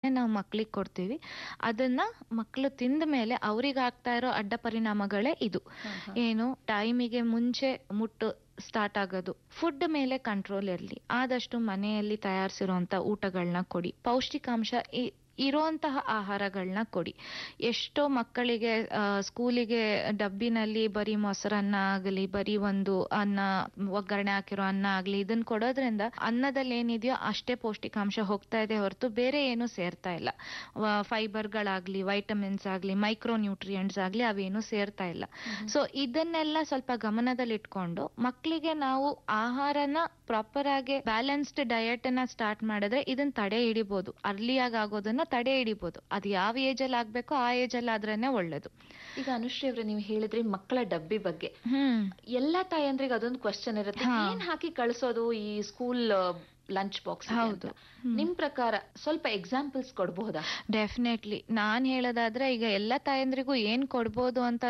ನಾವು ಮಕ್ಳಿಗೆ ಕೊಡ್ತೀವಿ ಅದನ್ನ ಮಕ್ಕಳು ತಿಂದ ಮೇಲೆ ಅವ್ರಿಗೆ ಆಗ್ತಾ ಇರೋ ಅಡ್ಡ ಪರಿಣಾಮಗಳೇ ಇದು ಏನು ಟೈಮಿಗೆ ಮುಂಚೆ ಮುಟ್ಟು ಸ್ಟಾರ್ಟ್ ಆಗೋದು ಫುಡ್ ಮೇಲೆ ಕಂಟ್ರೋಲ್ ಇರಲಿ ಆದಷ್ಟು ಮನೆಯಲ್ಲಿ ತಯಾರಿಸಿರುವಂತ ಊಟಗಳನ್ನ ಕೊಡಿ ಪೌಷ್ಟಿಕಾಂಶ ಇ- ಇರೋಂತಹ ಆಹಾರಗಳನ್ನ ಕೊಡಿ ಎಷ್ಟೋ ಮಕ್ಕಳಿಗೆ ಆ, ಸ್ಕೂಲಿಗೆ ಡಬ್ಬಿನಲ್ಲಿ ಬರೀ ಮೊಸರನ್ನ ಆಗಲಿ ಬರೀ ಒಂದು ಅನ್ನ ಒಗ್ಗರಣೆ ಹಾಕಿರೋ ಅನ್ನ ಆಗ್ಲಿ ಇದನ್ನ ಕೊಡೋದ್ರಿಂದ ಅನ್ನದಲ್ಲಿ ಏನಿದೆಯೋ ಅಷ್ಟೇ ಪೌಷ್ಟಿಕಾಂಶ ಹೋಗ್ತಾ ಇದೆ ಹೊರತು ಬೇರೆ ಏನು ಸೇರ್ತಾ ಇಲ್ಲ ಫೈಬರ್ಗಳಾಗ್ಲಿ ವೈಟಮಿನ್ಸ್ ಆಗ್ಲಿ ಮೈಕ್ರೋ ನ್ಯೂಟ್ರಿಯೆಂಟ್ಸ್ ಆಗ್ಲಿ ಅವೇನು ಸೇರ್ತಾ ಇಲ್ಲ ಸೊ ಇದನ್ನೆಲ್ಲ ಸ್ವಲ್ಪ ಗಮನದಲ್ಲಿಟ್ಕೊಂಡು ಮಕ್ಕಳಿಗೆ ನಾವು ಆಹಾರನ ಪ್ರಾಪರ್ ಆಗಿ ಬ್ಯಾಲೆನ್ಸ್ಡ್ ಡಯಟ್ ಅನ್ನ ಸ್ಟಾರ್ಟ್ ಮಾಡಿದ್ರೆ ಇದನ್ನ ತಡೆ ಹಿಡಿಬಹುದು ಅರ್ಲಿಯಾಗಿ ಆಗೋದನ್ನ ತಡೆ ಹಿಡಿಬಹುದು ಅದು ಯಾವ ಏಜ್ ಅಲ್ಲಿ ಆಗ್ಬೇಕೋ ಆ ಏಜ್ ಅಲ್ಲಿ ಆದ್ರೇನೆ ಒಳ್ಳೇದು ಈಗ ಅನುಶ್ರೀ ಅವ್ರೆ ನೀವು ಹೇಳಿದ್ರಿ ಮಕ್ಕಳ ಡಬ್ಬಿ ಬಗ್ಗೆ ಹ್ಮ್ ಎಲ್ಲಾ ತಾಯಂದ್ರಿಗೆ ಅದೊಂದು ಕ್ವಶನ್ ಇರುತ್ತೆ ಹಾ. ಏನ್ ಹಾಕಿ ಕಳ್ಸೋದು ಈ ಸ್ಕೂಲ್ ಲಂಚ್ ಬಾಕ್ಸ್ ಹೌದು. ಹ್ಮ್. ನಿಮ್ ಪ್ರಕಾರ ಸ್ವಲ್ಪ ಎಕ್ಸಾಂಪಲ್ಸ್ ಕೊಡಬಹುದಾ ಡೆಫಿನೆಟ್ಲಿ ನಾನ್ ಹೇಳೋದಾದ್ರೆ ಈಗ ಎಲ್ಲ ತಾಯಂದ್ರಿಗೂ ಏನ್ ಕೊಡ್ಬೋದು ಅಂತ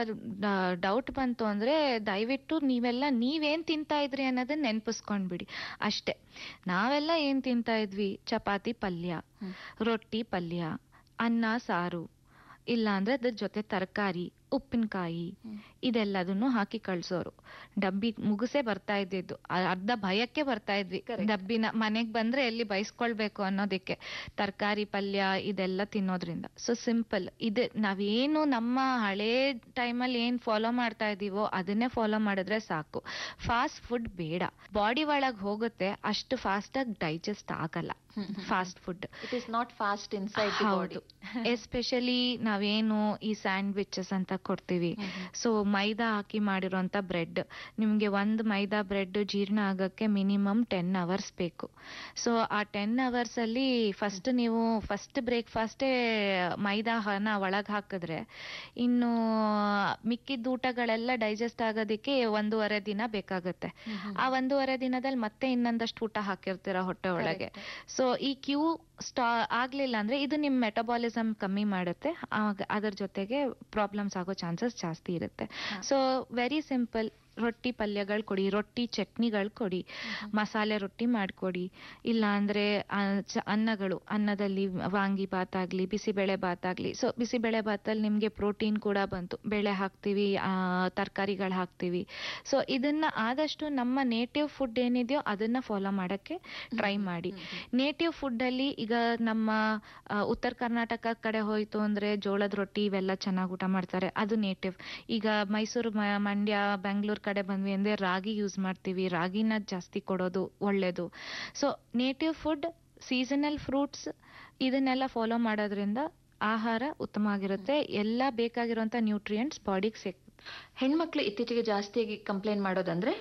ಡೌಟ್ ಬಂತು ಅಂದ್ರೆ ದಯವಿಟ್ಟು ನೀವೆಲ್ಲ ನೀವೇನ್ ತಿಂತಾ ಇದ್ರಿ ಅನ್ನೋದನ್ನ ನೆನ್ಪಿಸ್ಕೊಂಡ್ಬಿಡಿ ಅಷ್ಟೇ ನಾವೆಲ್ಲ ಏನ್ ತಿಂತಾ ಇದ್ವಿ ಚಪಾತಿ ಪಲ್ಯ ಹ್ಮ್. ರೊಟ್ಟಿ ಪಲ್ಯ ಅನ್ನ ಸಾರು ಇಲ್ಲ ಅಂದ್ರೆ ಅದ್ರ ಜೊತೆ ತರಕಾರಿ ಉಪ್ಪಿನಕಾಯಿ ಹ್ಮ್. ಇದೆಲ್ಲದನ್ನು ಹಾಕಿ ಕಳ್ಸೋರು ಡಬ್ಬಿ ಮುಗಿಸೇ ಬರ್ತಾ ಇದ್ದಿದ್ದು ಅ- ಅರ್ಧ ಭಯಕ್ಕೆ ಬರ್ತಾ ಇದ್ವಿ Correct. ಡಬ್ಬಿನ ಮನೆಗ್ ಬಂದ್ರೆ ಎಲ್ಲಿ ಬಯಸ್ಕೊಳ್ಬೇಕು ಅನ್ನೋದಕ್ಕೆ ತರಕಾರಿ ಪಲ್ಯ ಇದೆಲ್ಲ ತಿನ್ನೋದ್ರಿಂದ ಸೊ ಸಿಂಪಲ್ ಇದು ನಾವೇನು ನಮ್ಮ ಹಳೇ ಟೈಮಲ್ಲಿ ಏನ್ ಫಾಲೋ ಮಾಡ್ತಾ ಇದೀವೋ ಅದನ್ನೇ ಫಾಲೋ ಮಾಡಿದ್ರೆ ಸಾಕು ಫಾಸ್ಟ್ ಫುಡ್ ಬೇಡ ಬಾಡಿ ಒಳಗ್ ಹೋಗುತ್ತೆ ಅಷ್ಟು ಫಾಸ್ಟ್ ಆಗಿ ಡೈಜೆಸ್ಟ್ ಆಗಲ್ಲ fast food it is not fast inside the body ಹೌದು ಎಸ್ಪೆಷಲಿ ನಾವೇನು ಈ ಸ್ಯಾಂಡ್ವಿಚಸ್ ಅಂತ ಕೊಡ್ತೀವಿ ಸೊ ಮೈದಾ ಹಾಕಿ ಮಾಡಿರೋಂಥ ಬ್ರೆಡ್ ನಿಮಗೆ ಒಂದು ಮೈದಾ ಬ್ರೆಡ್ ಜೀರ್ಣ ಆಗಕ್ಕೆ ಮಿನಿಮಮ್ ಟೆನ್ ಅವರ್ಸ್ ಬೇಕು ಸೊ ಆ ಟೆನ್ ಅವರ್ಸ್ ಅಲ್ಲಿ ಫಸ್ಟ್ ನೀವು ಫಸ್ಟ್ ಬ್ರೇಕ್ಫಾಸ್ಟೇ ಮೈದಾನ ಒಳಗೆ ಹಾಕಿದ್ರೆ ಇನ್ನು ಮಿಕ್ಕಿದ ಊಟಗಳೆಲ್ಲ ಡೈಜೆಸ್ಟ್ ಆಗೋದಕ್ಕೆ ಒಂದೂವರೆ ದಿನ ಬೇಕಾಗುತ್ತೆ ಆ ಒಂದೂವರೆ ದಿನದಲ್ಲಿ ಮತ್ತೆ ಇನ್ನೊಂದಷ್ಟು ಊಟ ಹಾಕಿರ್ತೀರ ಹೊಟ್ಟೆ ಒಳಗೆ ಸೊ ಈ ಕ್ಯೂ ಸ್ಟಾ ಆಗ್ಲಿಲ್ಲ ಅಂದ್ರೆ ಇದು ನಿಮ್ ಮೆಟಬಾಲಿಸಮ್ ಕಮ್ಮಿ ಮಾಡುತ್ತೆ ಆಗ ಅದ್ರ ಜೊತೆಗೆ ಪ್ರಾಬ್ಲಮ್ಸ್ ಆಗೋ ಚಾನ್ಸಸ್ ಜಾಸ್ತಿ ಇರುತ್ತೆ ಸೊ ವೆರಿ ಸಿಂಪಲ್ ರೊಟ್ಟಿ ಪಲ್ಯಗಳು ಕೊಡಿ ರೊಟ್ಟಿ ಚಟ್ನಿಗಳು ಕೊಡಿ ಮಸಾಲೆ ರೊಟ್ಟಿ ಮಾಡ್ಕೊಡಿ ಇಲ್ಲ ಅಂದ್ರೆ ಆ, ಚ- ಅನ್ನಗಳು ಅನ್ನದಲ್ಲಿ ವಾಂಗಿ ಭಾತ್ ಆಗ್ಲಿ ಬಿಸಿಬೇಳೆ ಭಾತ್ ಆಗ್ಲಿ ಸೊ ಬಿಸಿಬೇಳೆ ಭಾತಲ್ಲಿ ನಿಮ್ಗೆ ಪ್ರೋಟೀನ್ ಕೂಡ ಬಂತು ಬೇಳೆ ಹಾಕ್ತಿವಿ ತರಕಾರಿಗಳು ಹಾಕ್ತಿವಿ ಸೊ ಇದನ್ನ ಆದಷ್ಟು ನಮ್ಮ ನೇಟಿವ್ ಫುಡ್ ಏನಿದೆಯೋ ಅದನ್ನ ಫಾಲೋ ಮಾಡಕ್ಕೆ ಟ್ರೈ ಮಾಡಿ ನೇಟಿವ್ ಫುಡ್ ಅಲ್ಲಿ ಈಗ ನಮ್ಮ ಆ, ಉತ್ತರ ಕರ್ನಾಟಕ ಕಡೆ ಹೋಯ್ತು ಅಂದ್ರೆ ಜೋಳದ ರೊಟ್ಟಿ ಇವೆಲ್ಲ ಚೆನ್ನಾಗಿ ಊಟ ಮಾಡ್ತಾರೆ ಅದು ನೇಟಿವ್ ಈಗ ಮೈಸೂರು ಮ- ಮಂಡ್ಯ ಬೆಂಗಳೂರು ಕಡೆ ಬಂದ್ವಿ ಅಂದ್ರೆ ರಾಗಿ ಯೂಸ್ ಮಾಡ್ತೀವಿ ರಾಗಿನ ಜಾಸ್ತಿ ಕೊಡೋದು ಒಳ್ಳೇದು so native food seasonal fruits ಇದನ್ನೆಲ್ಲ ಫಾಲೋ ಮಾಡೋದ್ರಿಂದ ಆಹಾರ ಉತ್ತಮ ಆಗಿರುತ್ತೆ ಎಲ್ಲ ಬೇಕಾಗಿರುವಂತ ನ್ಯೂಟ್ರಿಯೆಂಟ್ಸ್ ಬಾಡಿಗೆ ಸಿಕ್ ಹೆಣ್ಮಕ್ಳು ಇತ್ತೀಚೆಗೆ ಜಾಸ್ತಿಯಾಗಿ ಕಂಪ್ಲೇಂಟ್ ಮಾಡೋದಂದ್ರೆ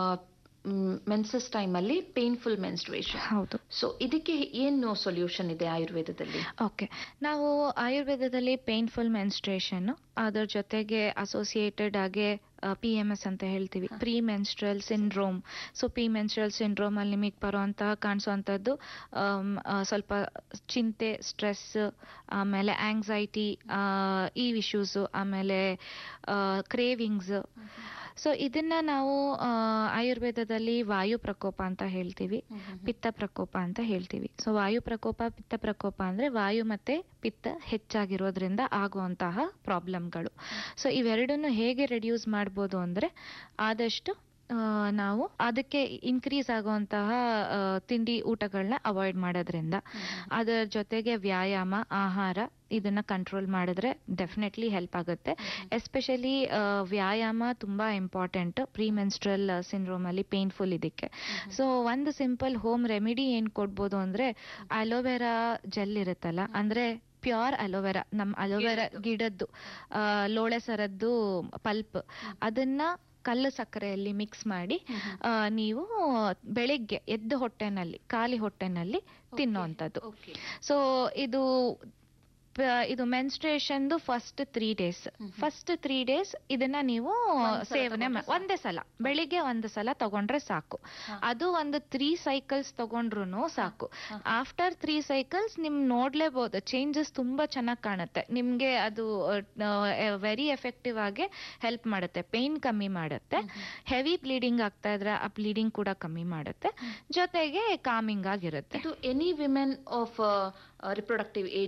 ಮೆನ್ಸಸ್ ಟೈಮ್ ಅಲ್ಲಿ ಪೇನ್ಫುಲ್ ಮೆನ್ಸ್ಟ್ರುಯೇಷನ್ ಹೌದು ಸೊ ಇದಕ್ಕೆ ಏನು ಸೊಲ್ಯೂಷನ್ ಇದೆ ಆಯುರ್ವೇದದಲ್ಲಿ ಓಕೆ ನಾವು ಆಯುರ್ವೇದದಲ್ಲಿ ಪೇನ್ಫುಲ್ ಮೆನ್ಸ್ಟ್ರೇಷನ್ ಅದರ ಜೊತೆಗೆ ಅಸೋಸಿಯೇಟೆಡ್ ಆಗಿ ಪಿ ಎಮ್ ಎಸ್ ಅಂತ ಹೇಳ್ತೀವಿ premenstrual syndrome so P menstrual syndrome ಅಲ್ಲಿ ನಿಮಗೆ ಬರುವಂತಹ ಕಾಣಿಸುವಂಥದ್ದು ಆಮ್, ಆ, ಸ್ವಲ್ಪ ಚಿಂತೆ ಸ್ಟ್ರೆಸ್ ಆಮೇಲೆ ಆಂಗ್ಸೈಟಿ ಈ ಇಶ್ಯೂಸು ಆಮೇಲೆ ಕ್ರೇವಿಂಗ್ಸ್ ಸೊ ಇದನ್ನ ನಾವು ಆ, ಆಯುರ್ವೇದದಲ್ಲಿ ವಾಯು ಪ್ರಕೋಪ ಅಂತ ಹೇಳ್ತೀವಿ ಪಿತ್ತ ಪ್ರಕೋಪ ಅಂತ ಹೇಳ್ತೀವಿ ಸೊ ವಾಯು ಪ್ರಕೋಪ ಪಿತ್ತ ಪ್ರಕೋಪ ಅಂದ್ರೆ ವಾಯು ಮತ್ತೆ ಪಿತ್ತ ಹೆಚ್ಚಾಗಿರೋದ್ರಿಂದ ಆಗುವಂತಹ ಪ್ರಾಬ್ಲಮ್ಗಳು ಸೊ ಇವೆರಡನ್ನು ಹೇಗೆ ರೆಡ್ಯೂಸ್ ಮಾಡ್ಬೋದು ಅಂದ್ರೆ ಆದಷ್ಟು ಆ, ನಾವು ಅದಕ್ಕೆ ಇನ್ಕ್ರೀಸ್ ಆಗುವಂತಹ ಆ, ತಿಂಡಿ ಊಟಗಳನ್ನ ಅವಾಯ್ಡ್ ಮಾಡೋದ್ರಿಂದ ಅದರ ಜೊತೆಗೆ ವ್ಯಾಯಾಮ ಆಹಾರ ಇದನ್ನ ಕಂಟ್ರೋಲ್ ಮಾಡಿದ್ರೆ ಡೆಫಿನೆಟ್ಲಿ ಹೆಲ್ಪ್ ಆಗುತ್ತೆ ಎಸ್ಪೆಷಲಿ ವ್ಯಾಯಾಮ ತುಂಬಾ ಇಂಪಾರ್ಟೆಂಟ್ ಪ್ರೀ ಮೆನ್ಸ್ಟ್ರಲ್ ಸಿಂಡ್ರೋಮ್ ಅಲ್ಲಿ ಪೇನ್ಫುಲ್ ಇದಕ್ಕೆ ಸೊ ಒಂದು ಸಿಂಪಲ್ ಹೋಮ್ ರೆಮಿಡಿ ಏನ್ ಕೊಡ್ಬೋದು ಅಂದ್ರೆ ಅಲೋವೆರಾ ಜೆಲ್ ಇರುತ್ತಲ್ಲ ಅಂದ್ರೆ ಪ್ಯೂರ್ ಅಲೋವೆರಾ ನಮ್ಮ ಅಲೋವೆರಾ ಗಿಡದ್ದು ಆ, ಲೋಳೆ ಸರದ್ದು ಪಲ್ಪ್ ಅದನ್ನ ಕಲ್ಲು ಸಕ್ಕರೆಯಲ್ಲಿ ಮಿಕ್ಸ್ ಮಾಡಿ ಆ, ನೀವು ಬೆಳಿಗ್ಗೆ ಎದ್ದು ಹೊಟ್ಟೆನಲ್ಲಿ ಖಾಲಿ ಹೊಟ್ಟೆನಲ್ಲಿ ತಿನ್ನೋಂಥದ್ದು ಓಕೆ ಸೊ ಇದು ಪ- ಇದು ಮೆನ್ಸ್ಟ್ರೇಷನ್ದು first three days first three days ಇದನ್ನ ನೀವು ಒಂದ್ ಸಲ ಸೇವನೆ ಮಾ- ತಗೊಂಡ್ರೆ ಒಂದೇ ಸಲ ಬೆಳಿಗ್ಗೆ ಒಂದು ಸಲ ತಗೊಂಡ್ರೆ ಸಾಕು ಅದು ಒಂದು ತ್ರೀ ಸೈಕಲ್ಸ್ ತಗೊಂಡ್ರು ಸಾಕು ಆಫ್ಟರ್ ತ್ರೀ ಸೈಕಲ್ಸ್ ನಿಮ್ ನೋಡ್ಲೇಬಹುದು ಚೇಂಜಸ್ ತುಂಬಾ ಚೆನ್ನಾಗಿ ಕಾಣುತ್ತೆ ನಿಮ್ಗೆ ಅದು ವೆರಿ ಎಫೆಕ್ಟಿವ್ ಆಗಿ ಹೆಲ್ಪ್ ಮಾಡುತ್ತೆ ಪೇನ್ ಕಮ್ಮಿ ಮಾಡುತ್ತೆ ಹೆವಿ ಬ್ಲೀಡಿಂಗ್ ಆಗ್ತಾ ಇದ್ರೆ ಆ ಬ್ಲೀಡಿಂಗ್ ಕೂಡ ಕಮ್ಮಿ ಮಾಡುತ್ತೆ ಜೊತೆಗೆ ಕಾಮಿಂಗ್ ಆಗಿರುತ್ತೆ ಇದು any women of reproductive age